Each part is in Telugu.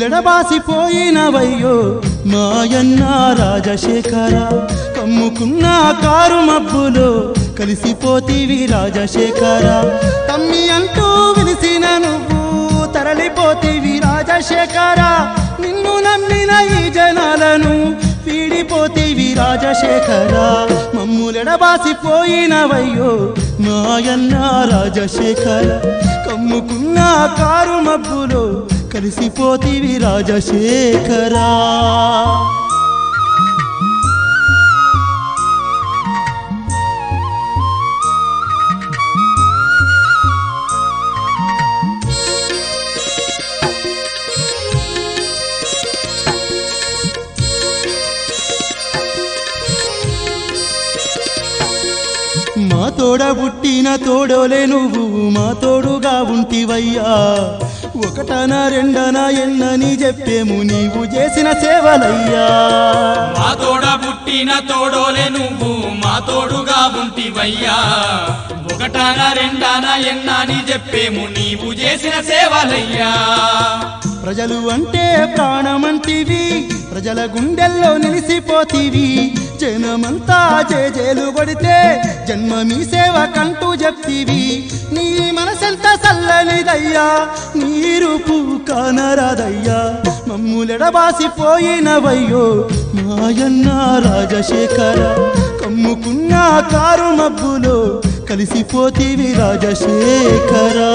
మమ్ములెడబాసిపోయినవయ్యో మాయన్న రాజశేఖర కమ్ముకున్న కారు మబ్బులో కలిసిపోతీవి రాజశేఖర తమ్మి అంటూ విలిసిన నువ్వు తరలిపోతీవి రాజశేఖర నిన్ను నమ్మిన ఈ జనాలను పీడిపోతీవి రాజశేఖర మమ్ములెడబాసిపోయినవయ్యో మాయన్న రాజశేఖర కమ్ముకున్న కారు మబ్బులో కలిసిపోతీవి రాజశేఖరా మా తోడ పుట్టిన తోడోలే నువ్వు మా తోడుగా ఉంటివయ్యా ఒకటన రెండన ఎన్నని చెప్పేము నీవు చేసిన సేవలయ్యా మా తోడ పుట్టిన తోడోలే నువ్వు మా తోడుగా ఉంటివయ్యా ఒకటాన రెండాన ఎన్నాని చెప్పేము నీవు చేసిన సేవలయ్యా ప్రజలు అంటే ప్రాణమంటివి ప్రజల గుండెల్లో నిలిసిపోతీవి జనమంతా జేజేలు కొడితే జన్మ మీ సేవ కంటూ చెప్తీవి నీ మనసెంత చల్లనిదయ్యా నీ రూపు కానరాదయ్యా మమ్ములెడబాసిపోయినవయ్యో మాయన్న రాజశేఖర కమ్ముకున్న కారు మబ్బులో కలిసిపోతీవి రాజశేఖరా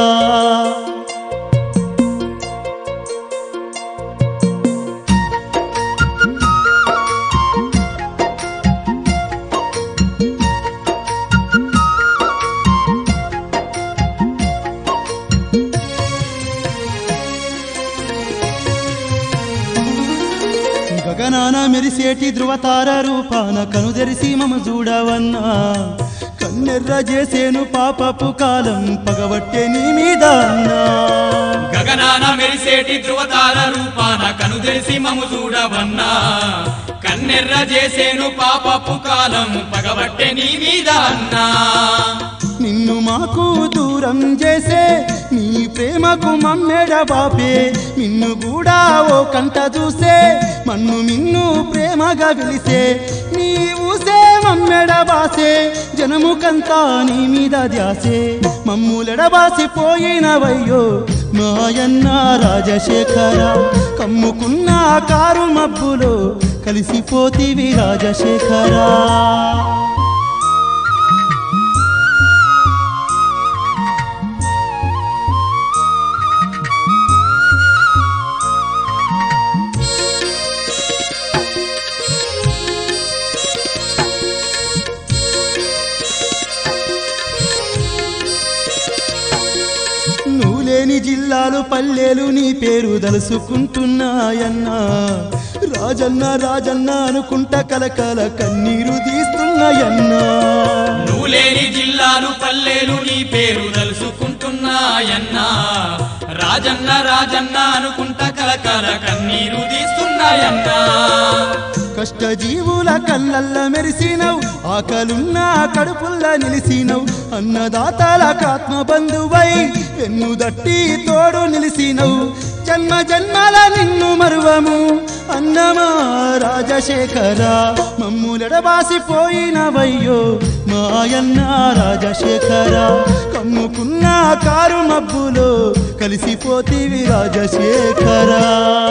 గగనాన మెరిసేటి ధృవతార రూపాన కనుదెరిసి మమ చూడవన్నా కన్నెర్ర చేసేను పాపపు కాలం పగబట్టే నీ మీద అన్నా గగనాన మెరిసేటి ధృవతార రూపాన కనుదెరిసి మము చూడవన్నా కన్నెర్ర చేసేను పాపపు కాలం పగబట్టె నీ మీద అన్నా నిన్ను మాకు దూరం చేసే నీ ప్రేమకు మమ్మెడ బాపే నిన్ను కూడా ఓ కంట చూసే మన్ను మిన్ను ప్రేమగా పిలిసే నీ ఊసే మమ్మెడ బాసే జనముకంతా నీ మీద ధ్యాసే మమ్ములెడబాసిపోయినవయ్యో మాయన్న రాజశేఖర కమ్ముకున్న కారు మబ్బులో కలిసిపోతివి రాజశేఖరా నువ్వు లేని జిల్లాలు పల్లెలు నీ పేరు దలుసుకుంటున్నాయన్నా రాజన్న రాజన్న అనుకుంటా కలకల కన్నీరు తీస్తున్నాయన్నా నువ్వు లేని జిల్లాలు పల్లెలు నీ పేరు తలుసుకుంటున్నాయన్నా రాజన్న రాజన్న అనుకుంటా కలకల కన్నీరు తీస్తున్నాయన్నా కష్టజీవుల కళ్ళల్ల మెరిసినవు ఆకలున్న కడుపుల్ల నిలిసినవు అన్నదాతలకు ఆత్మ బంధువై వెన్ను దట్టి తోడు నిలిసినవు జన్మ జన్మల నిన్ను మరువము అన్నమా రాజశేఖర మమ్ములెడబాసిపోయినవయ్యో మాయన్న రాజశేఖర కమ్ముకున్న కారు మబ్బులో కలిసిపోతీవి రాజశేఖరా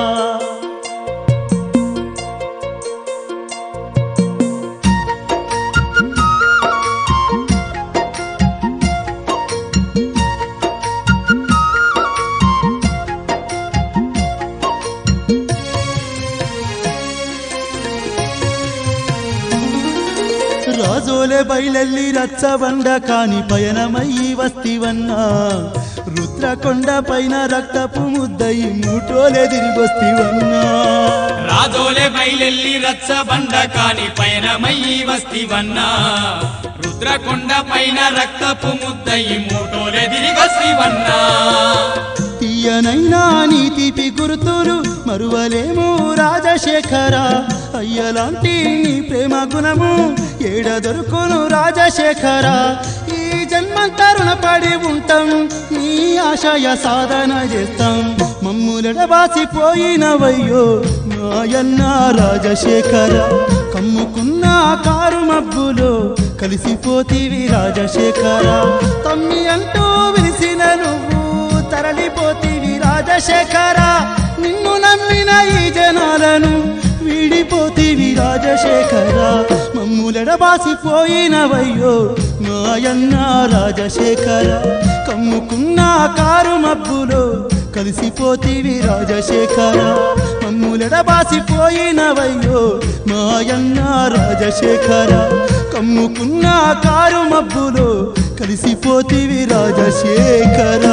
రాజోలే బయలెల్లి రచ్చబండ కాని పయనమయ్యి వస్తివన్నా రుద్రకొండ పైన రక్తపు ముద్దయి మూటోలే తిరిగొస్తివన్నా రాజోలే బయలెల్లి రచ్చబండ కాని పయనమయ్యి వస్తివన్నా రుద్రకొండ పైన రక్తపు ముద్దయి మూటోలే తిరిగొస్తివన్నా తీయనైనా నీ తీపి గుర్తులు మరువలేము రాజశేఖర అయ్యలాంటి నీ ప్రేమ గుణము ఏడ దొరుకును రాజశేఖర ఈ జన్మంతా రుణపడి ఉంటాం నీ ఆశయ సాధన చేస్తాం మమ్ములెడబాసిపోయినవయ్యో మాయన్న రాజశేఖర కమ్ముకున్న కారు మబ్బులో కలిసిపోతీవి రాజశేఖర తమ్మి అంటూ విలిసిన నువ్వు తరలిపోతీవి రాజశేఖర నిన్ను నమ్మిన ఈ జనాలను వీడిపోతీవి రాజశేఖర మమ్ములెడబాసిపోయినవయ్యో మాయన్న రాజశేఖర కమ్ముకున్న కారు మబ్బులో కలిసిపోతీవి రాజశేఖర మమ్ములెడబాసిపోయినవయ్యో మాయన్న రాజశేఖర కమ్ముకున్న కారు మబ్బులో కలిసిపోతీవి రాజశేఖర